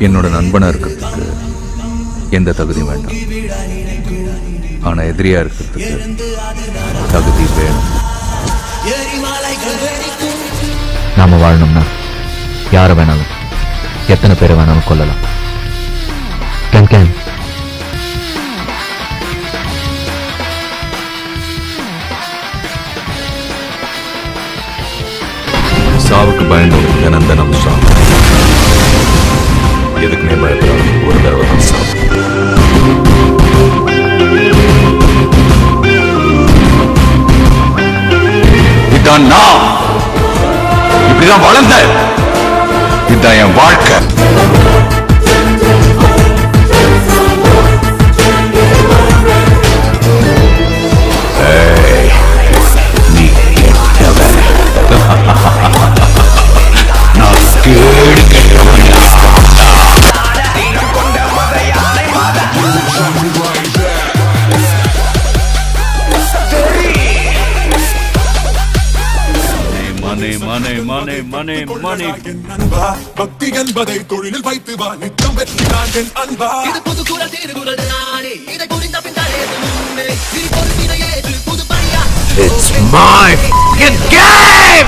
என்னோட நண்பனா இருக்கிறதுக்கு எந்த தகுதியும் வேண்டாம் ஆனா எதிரியா இருக்கிறதுக்கு தகுதி வேணும் நாம வாழணும்னா யாரை வேணாலும் எத்தனை பேரை வேணாலும் கொல்லலாம் கேன் கேன் சாவுக்கு பயந்தவங்க தினம் தினம் சாவு எதுக்குமே பயப்படாத ஒரு தடவை தான் சாவு இதான் நான் இப்படிதான் வளர்ந்த இதுதான் என் வாழ்க்கை ஏய், நீ கெட்டவன். நான் கேடு கெட்டவன்டா. மனே மனே மனே மனே மனே என் அன்பா பக்தி என்பதை தொழிலில் வைத்து வா நித்தம் வெற்றி நான் என் அன்பா இது புது குரல் திருகுரல் நானே இதை புரிந்த பின் தடையது முன்னே நீ பொறுப்பினை ஏற்று புது பணியா It's my fucking game!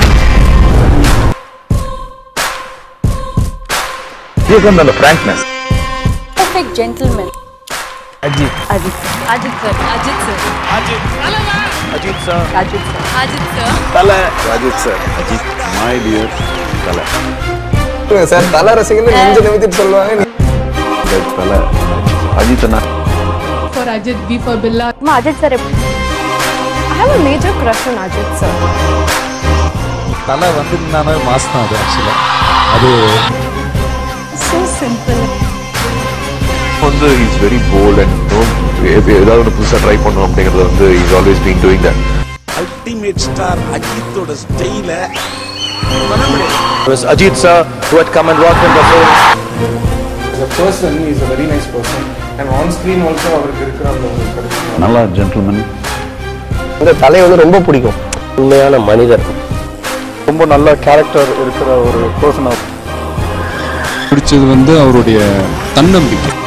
Here comes the frankness. perfect gentleman. Ajit. Ajit. Ajit sir. Ajit sir. Ajith sir Ajit sir. Ajit sir. தலை Ajith sir Ajith my dear தலை சார் தல ரசிகர்கள் நெஞ்சு நிமித்திட்டு சொல்லுவாங்க தலை அஜித் அண்ணா for Ajit, B for Billa. Ajit sir. I have a major crush on Ajit sir. தலை வந்திருந்தானே mass தான் அது ஆக்சுவலாக அது So simple. வந்து இஸ் வெரி போல்ட் அண்ட் ஏதாவது ஒரு புதுசாக ட்ரை பண்ணும் அப்படிங்கிறது வந்து is always been doing that ultimate star அஜித்தோட ஸ்டைல was Ajit sir who had come and worked in the film as a person he is a very nice person and on screen also அவருக்கு இருக்கிற அந்த ஒரு கருத்து நல்லா gentleman இந்த தலை வந்து ரொம்ப பிடிக்கும் உண்மையான மனிதர் ரொம்ப நல்ல கேரக்டர் இருக்கிற ஒரு பர்சனாக பிடிச்சது வந்து அவருடைய தன்னம்பிக்கை